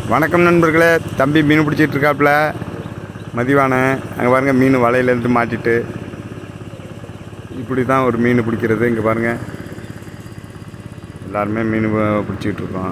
வணக்கம் நண்பர்களே தம்பி மீன் பிடிச்சிட்டு இருக்காப்புல மதிவான அங்கே பாருங்க மீன் வலையிலேருந்து மாட்டிட்டு இப்படி தான் ஒரு மீன் பிடிக்கிறது இங்கே பாருங்க எல்லாருமே மீன் ப- பிடிச்சிட்டு இருக்கோம்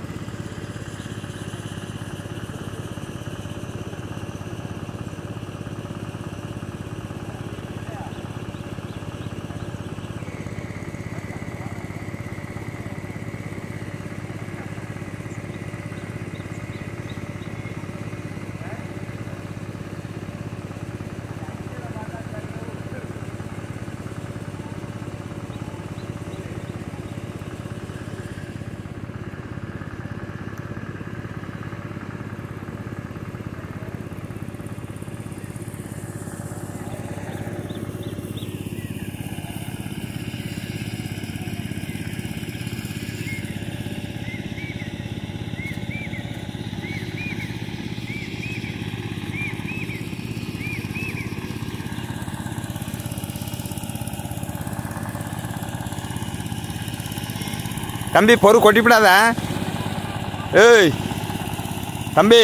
தம்பி பொறு கொட்டிவிடாத ஏய் தம்பி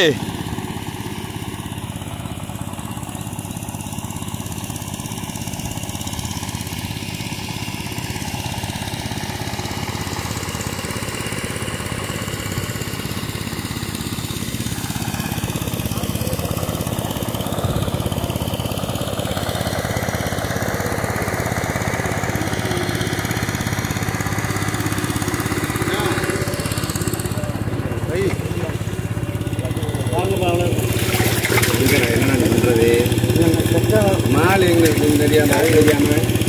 என்ன பண்ணுறது மால் எங்களுக்கு தெரியாம தெரியாம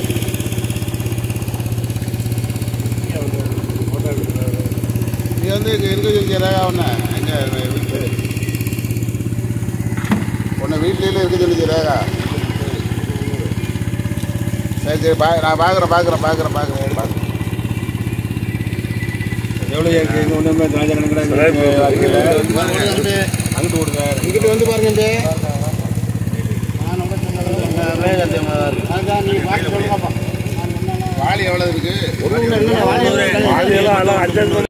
நீ வந்து இங்கே இருக்க சொல்லிக்கிறா உன்னை எங்கே வீட்டு உன்னை வீட்லேயே இருக்க சொல்லிக்கிறா சரி சரி பா நான் பார்க்குறேன் பார்க்குறேன் பார்க்குறேன் பார்க்குறேன் பார்க்குறேன் எவ்வளோ இருக்கு இங்கே ஒன்றுமே ராஜகணக்கடா அங்கிட்டு விடுங்க இங்கிட்டு வந்து பாருங்க இந்த வாளி எவ்வளோ இருக்கு வாழை எல்லாம் அஞ்சு